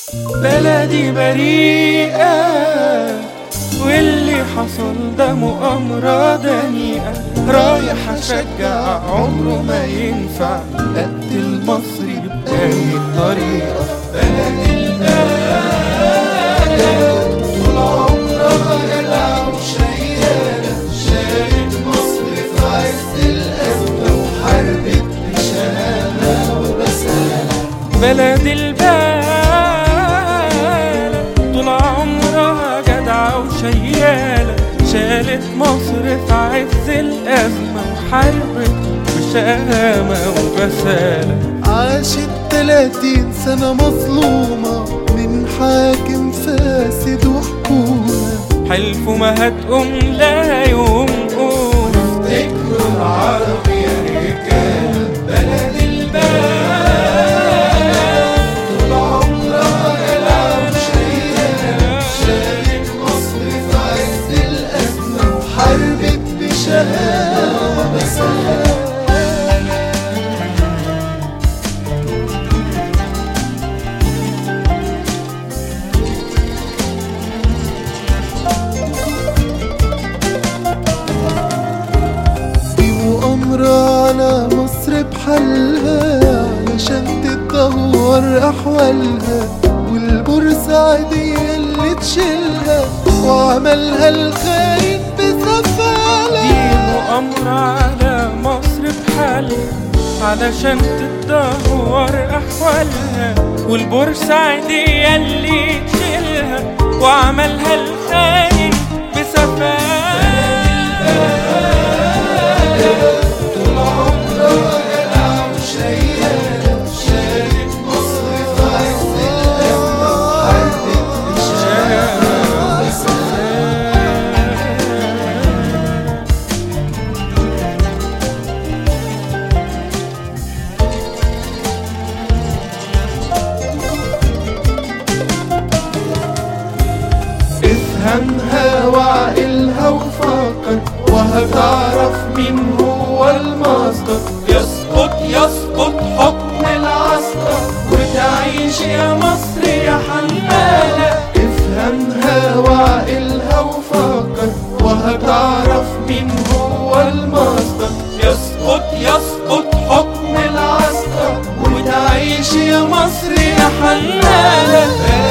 بلدي بريئة واللي حصل ده مؤامرة دنيئة رايح أشجع عمره ما ينفع أقتل مصري بأي طريقة بلدي البلد طول عمرها جدعة وشيالة شالت مصر في عز الأزمة وحاربت بشهامة وبسالة بلد البلد طول عمرها جدعة وشيالة شالت مصر في عز الأزمة وحاربت بشهامة وبسالة عاشت تلاتين سنة مظلومة من حاكم فاسد وحكومة حلفوا ما هتقوم لا يوم قوم افتكروا العرب يا رجال بلد البلد طول عمرها جدعة وشيالة شالت مصر في عز الأزمة وحاربت بشهامة وبسالة في مؤامرة على مصر بحالها علشان تتدهور أحوالها والبورسعيدية اللي تشيلها وعملها الخاين دي بسفالة مؤامرة على مصر بحالها علشان تتدهور أحوالها والبورسعيدية اللي تشيلها وعملها الخاين بسفالة طول عمرها جدعة وشيالة شالت مصر في عز الأزمة وحاربت بشهامة وبسالة افهمها وعقلها وفكر وهتعرف مين هو المصدر يسقط يسقط حكم العسكر وتعيش يا مصر يا حمالة افهمها وعقلها وفكر وهتعرف مين هو المصدر يسقط يسقط حكم العسكر وتعيش يا مصر يا حمالة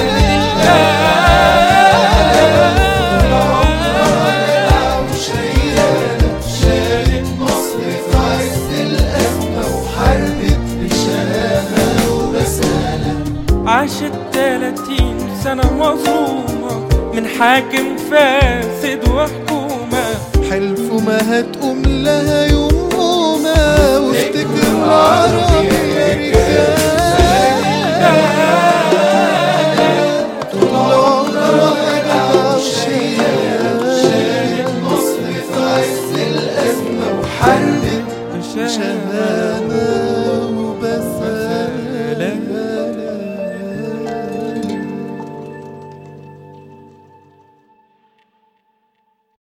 شالت مصر في عز الأزمة وحاربت بشهامة وبسالة عاشت تلاتين سنة مظلومة من حاكم فاسد وحكومة حلفوا ما هتقوم لها يوم قومة وافتكر العرب يا رجال